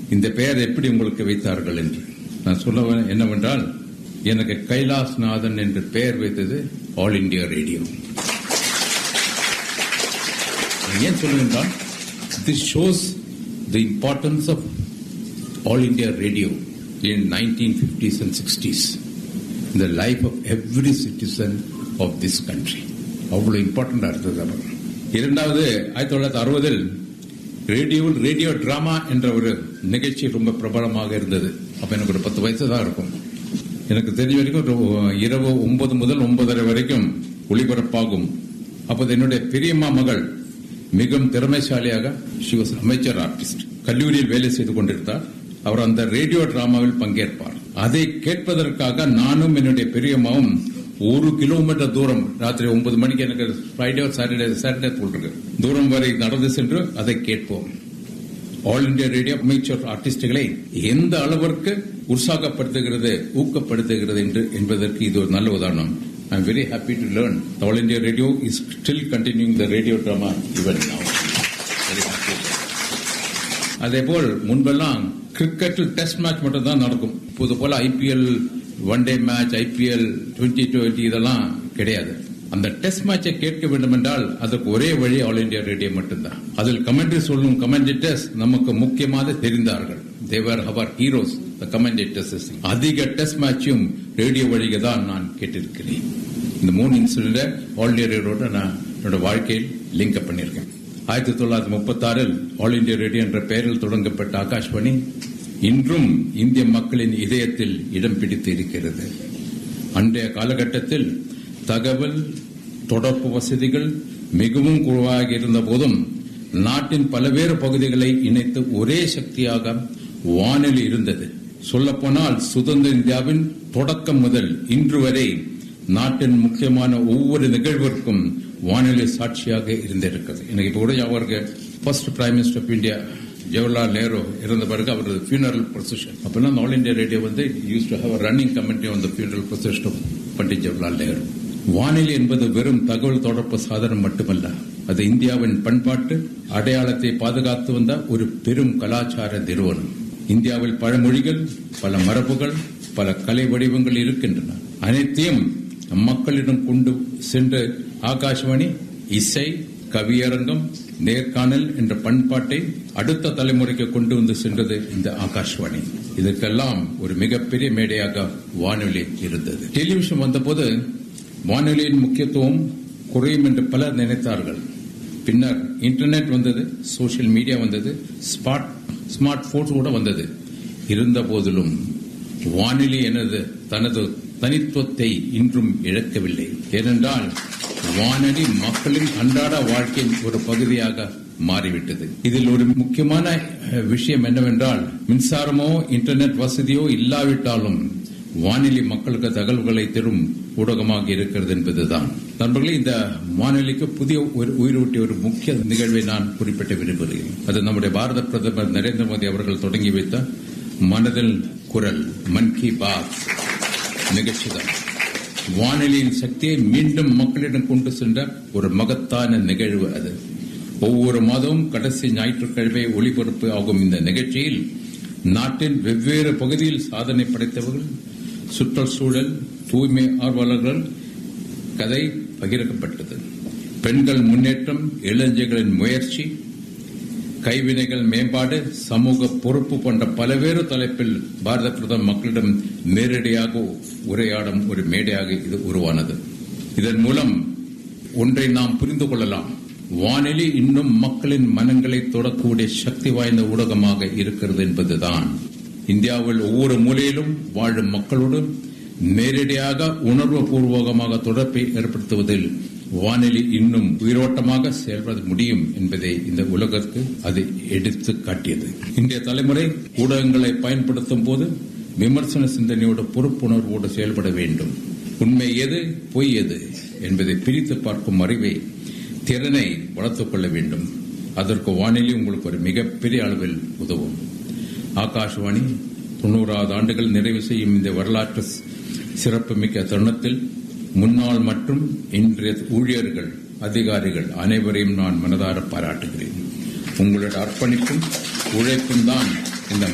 இந்த பெயர் எப்படி உங்களுக்கு வைத்தார்கள் என்று நான் சொல்ல என்னவென்றால் எனக்கு கைலாஸ்நாதன் என்று பெயர் வைத்தது ஆல் இண்டியா ரேடியோ ஏன் சொல்லுகின்றால் this shows the importance of all India radio in nineteen fifties and sixties இந்த life of every citizen of this country அவ்வளவு இம்பார்ட்டண்டா இருந்தது அவர் இரண்டாவது ஆயிரத்தி தொள்ளாயிரத்தி அறுபதில் ரேடியோவில் ரேடியோ டிராமா என்ற ஒரு நிகழ்ச்சி ரொம்ப பிரபலமாக இருந்தது அப்ப எனக்கு ஒரு பத்து வயசு தான் இருக்கும் எனக்கு தெரிஞ்ச வரைக்கும் ஒரு இரவு ஒன்பது முதல் ஒன்பதரை வரைக்கும் ஒளிபரப்பாகும் அப்போது என்னுடைய பெரியம்மா மகள் மிகவும் திறமைசாலியாக she was அமைச்சர் ஆர்டிஸ்ட் கல்லூரியில் வேலை செய்து கொண்டிருந்தார் அவர் அந்த ரேடியோ டிராமாவில் பங்கேற்பார் அதை கேட்பதற்காக நானும் என்னுடைய பெரியம்மாவும் ஒரு கிலோமீட்டர் தூரம் ராத்திரி ஒன்பது மணிக்கு எனக்கு ஃப்ரைடே சாட்டர்டே சாட்டர்டே போட்டிருக்கு தூரம் வரை நடந்து சென்று அதை கேட்போம் ஆல் இண்டியா ரேடியோ அமைச்சர் ஆர்டிஸ்டுகளை எந்த அளவிற்கு உற்சாகப்படுத்துகிறது ஊக்கப்படுத்துகிறது என்று என்பதற்கு இது ஒரு நல்ல உதாரணம் I am very happy to learn all India radio is still continuing the radio drama even very happy அதேபோல் முன்பெல்லாம் கிரிக்கெட்டில் டெஸ்ட் மேட்ச் மட்டும் தான் நடக்கும் இப்போது போல IPL one day match IPL twenty twenty இதெல்லாம் கிடையாது அந்த டெஸ்ட் மேட்சை கேட்க வேண்டும் என்றால் அதற்கு ஒரே வழி ஆல் இண்டியா ரேடியோ மட்டும்தான் அதில் கமெண்ட்ரி சொல்லும் கமெண்டேட்டர்ஸ் நமக்கு முக்கியமாக தெரிந்தார்கள் தேவர் அவர் ஹீரோஸ் த கமெண்டேட்டர்ஸ் அதிக டெஸ்ட் மேட்சும் ரேடியோ வழிக தான் நான் கேட்டிருக்கிறேன் இந்த மூணு இன்சிடென்ட் ஆல் இண்டியா ரேடியோட நான் என்னோட வாழ்க்கையில் லிங்க் பண்ணியிருக்கேன் ஆயிரத்தி தொள்ளாயிரத்தி முப்பத்தி ஆறில் ஆல் இண்டியா ரேடியோ என்ற பெயரில் தொடங்கப்பட்ட ஆகாஷ்வாணி இன்றும் இந்திய மக்களின் இதயத்தில் இடம் பிடித்து இருக்கிறது அன்றைய காலகட்டத்தில் தகவல் தொடர்பு வசதிகள் மிகவும் குறைவாக இருந்த போதும் நாட்டின் பல்வேறு பகுதிகளை இணைத்து ஒரே சக்தியாக வானொலி இருந்தது சொல்லப்போனால் சுதந்திர இந்தியாவின் தொடக்கம் முதல் இன்று வரை நாட்டின் முக்கியமான ஒவ்வொரு நிகழ்விற்கும் வானொலி சாட்சியாக இருந்திருக்கிறது எனக்கு இப்ப கூட ஞாபகம் இருக்கு first prime minister of India Jawaharlal Nehru இருந்த பிறகு அவரது ஃபியூனரல் ப்ரொசஷன் அப்பெல்லாம் ஆல் இந்தியா ரேடியோ வந்து use to have running commentary on the funeral procession of Pandit Jawaharlal Nehru வானிலை என்பது வெறும் தகவல் தொடர்பு சாதனம் மட்டுமல்ல அது இந்தியாவின் பண்பாட்டு அடையாளத்தை பாதுகாத்து வந்த ஒரு பெரும் கலாச்சார நிறுவனம் இந்தியாவில் பல மொழிகள் பல மரபுகள் பல கலை வடிவங்கள் இருக்கின்றன அனைத்தையும் மக்களிடம் கொண்டு சென்று ஆகாஷ்வாணி இசை கவியரங்கம் நேர்காணல் என்ற பண்பாட்டை அடுத்த தலைமுறைக்கு கொண்டு வந்து சென்றது இந்த ஆகாஷ்வாணி இதற்கெல்லாம் ஒரு மிகப்பெரிய மேடையாக வானொலி இருந்தது டெலிவிஷன் வந்தபோது வானொலியின் முக்கியத்துவம் குறையும் என்று பலர் நினைத்தார்கள் பின்னர் இன்டர்நெட் வந்தது சோசியல் மீடியா வந்தது ஸ்மார்ட் ஸ்மார்ட் போன்ஸ் கூட வந்தது இருந்த போதிலும் வானொலி எனது தனது தனித்துவத்தை இன்றும் இழக்கவில்லை ஏனென்றால் வானொலி மக்களின் அன்றாட வாழ்க்கையின் ஒரு பகுதியாக மாறிவிட்டது இதில் ஒரு முக்கியமான விஷயம் என்னவென்றால் மின்சாரமோ இன்டர்நெட் வசதியோ இல்லாவிட்டாலும் வானொலி மக்களுக்கு தகவல்களை தரும் ஊடகமாக இருக்கிறது என்பதுதான் நண்பர்களே இந்த வானொலிக்கு புதிய ஒரு உயிரூட்டிய ஒரு முக்கிய நிகழ்வை நான் குறிப்பிட்ட விரும்புகிறேன் அது நம்முடைய பாரத பிரதமர் நரேந்திர மோடி அவர்கள் தொடங்கி வைத்த மனதில் குரல் மன் கி பாத் நிகழ்ச்சிதான் வானொலியின் சக்தியை மீண்டும் மக்களிடம் கொண்டு சென்ற ஒரு மகத்தான நிகழ்வு அது ஒவ்வொரு மாதமும் கடைசி ஞாயிற்றுக்கிழமை ஒளிபரப்பு ஆகும் இந்த நிகழ்ச்சியில் நாட்டின் வெவ்வேறு பகுதியில் சாதனை படைத்தவர்கள் சுற்றுச்சூழல் தூய்மை ஆர்வலர்கள் கதை பகிரப்பட்டது பெண்கள் முன்னேற்றம் இளைஞர்களின் முயற்சி கைவினைகள் மேம்பாடு சமூக பொறுப்பு போன்ற பல்வேறு தலைப்பில் பாரத பிரதமர் மக்களிடம் நேரடியாக உரையாடும் ஒரு மேடையாக இது உருவானது இதன் மூலம் ஒன்றை நாம் புரிந்து கொள்ளலாம் வானொலி இன்னும் மக்களின் மனங்களை தொடக்கூடிய சக்தி வாய்ந்த ஊடகமாக இருக்கிறது என்பதுதான் இந்தியாவில் ஒவ்வொரு மூலையிலும் வாழும் மக்களோடு நேரடியாக உணர்வு பூர்வகமாக தொடர்பை ஏற்படுத்துவதில் வானொலி இன்னும் உயிரோட்டமாக செயல்பட முடியும் என்பதை இந்த உலகத்துக்கு அது எடுத்து காட்டியது இன்றைய தலைமுறை ஊடகங்களை பயன்படுத்தும் போது விமர்சன சிந்தனையோடு பொறுப்புணர்வோடு செயல்பட வேண்டும் உண்மை எது பொய் எது என்பதை பிரித்து பார்க்கும் அறிவை திறனை வளர்த்துக் கொள்ள வேண்டும் அதற்கு வானிலை உங்களுக்கு ஒரு மிகப்பெரிய அளவில் உதவும் ஆகாஷ்வாணி தொண்ணூறாவது ஆண்டுகள் நிறைவு செய்யும் இந்த வரலாற்று சிறப்புமிக்க தருணத்தில் முன்னாள் மற்றும் இன்றைய ஊழியர்கள் அதிகாரிகள் அனைவரையும் நான் மனதார பாராட்டுகிறேன் உங்களுடைய அர்ப்பணிப்பும் உழைப்பும் தான் இந்த